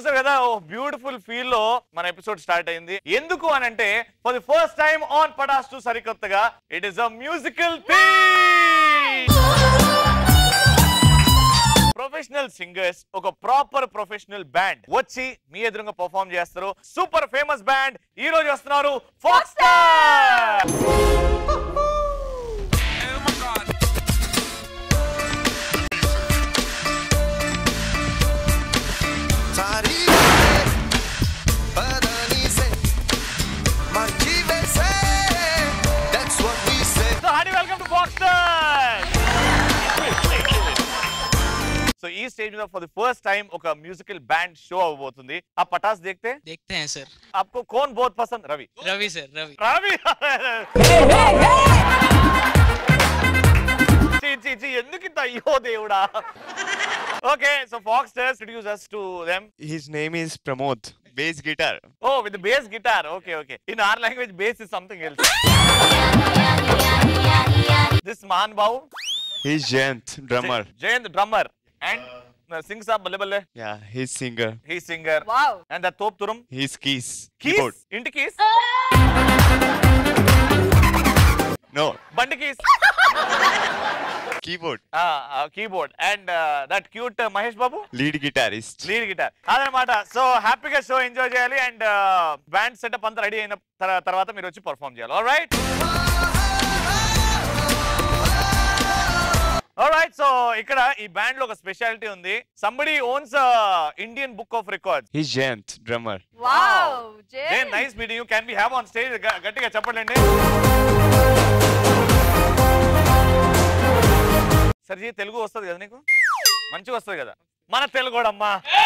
చూసారు కదా ఓ beautiful feel లో మన ఎపిసోడ్ స్టార్ట్ అయింది ఎందుకు అని అంటే for the first time on Pataas to సరికొత్తగా it is a musical professional singers ఒక ప్రాపర్ ప్రొఫెషనల్ బ్యాండ్ వచ్చి మీ ఎదురుగా పర్ఫామ్ చేస్తారు సూపర్ ఫేమస్ బ్యాండ్ ఈ రోజు వస్తున్నారు Fox That's what we say. So hearty welcome to Fox so ఈ స్టేజ్ మీద ఫర్ ది ఫస్ట్ టైం ఒక మ్యూజికల్ బ్యాండ్ షో అవబోతుంది ఆ పటాస్ देखते देखते हैं सर आपको कौन बहुत पसंद रवि रवि सर रवि రవి చీ చీ చీ ఎందుకు ఇంత అయ్యో దేవుడా okay so Fox introduce us to them His name is Pramod, bass guitar. oh with the bass guitar okay okay in our language bass is something else this man bhau He's Jayant, drummer. jayant drummer and uh, sings up balle balle Yeah, he's singer. he's singer Wow. and that top turum He's keys. keys Keyboard. ఇంటి keys No, బండి keys keyboard. Keyboard and that cute Mahesh Babu Lead guitarist. Lead guitar అదనమాట సో హ్యాపీగా show enjoy చేయాలి and band setup అంతా ready అయిన తర- తర్వాత మీరు వచ్చి పర్ఫామ్ చేయాలి ఆల్ రైట్ రైట్ సో ఇక్కడ ఈ బ్యాండ్ లో ఒక స్పెషాలిటీ ఉంది somebody ones Indian book of records He's Jayant, drummer. Wow, Jay. Nice meeting you can be have on stage గట్టిగా చెప్పండి సర్జీ తెలుగు వస్తుంది కదా నీకు మంచిగా వస్తుంది కదా మన తెలుగోడమ్మా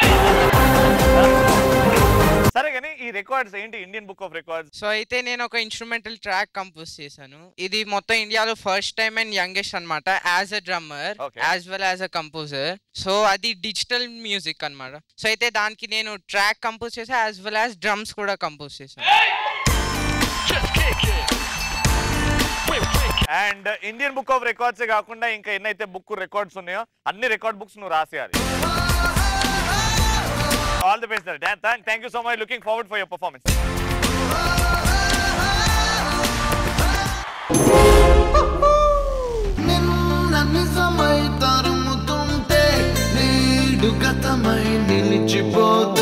సరే కానీ ఈ రికార్డ్స్ ఏంటి Indian book of records so అయితే నేను ఒక ఇన్స్ట్రుమెంటల్ ట్రాక్ కంపోజ్ చేశాను ఇది మొత్తం ఇండియాలో ఫస్ట్ టైం అండ్ యంగెస్ట్ అన్నమాట as a drummer Okay. As well as a composer so అది డిజిటల్ మ్యూజిక్ అన్నమాట సో అయితే దానికి నేను ట్రాక్ కంపోజ్ చేసా యాజ్ వెల్ యాజ్ డ్రమ్స్ కూడా కంపోజ్ చేశాను and Indian book of records కాకుండా ఇంకా ఎన్నైతే బుక్ రికార్డ్స్ ఉన్నాయో అన్ని రికార్డ్ బుక్స్ నువ్వు రాసేయాలి all the best thank you so much looking forward for your performance నిన్న నిజమై తరుముతుంటే నీడు గతమై నిలిచిపోతే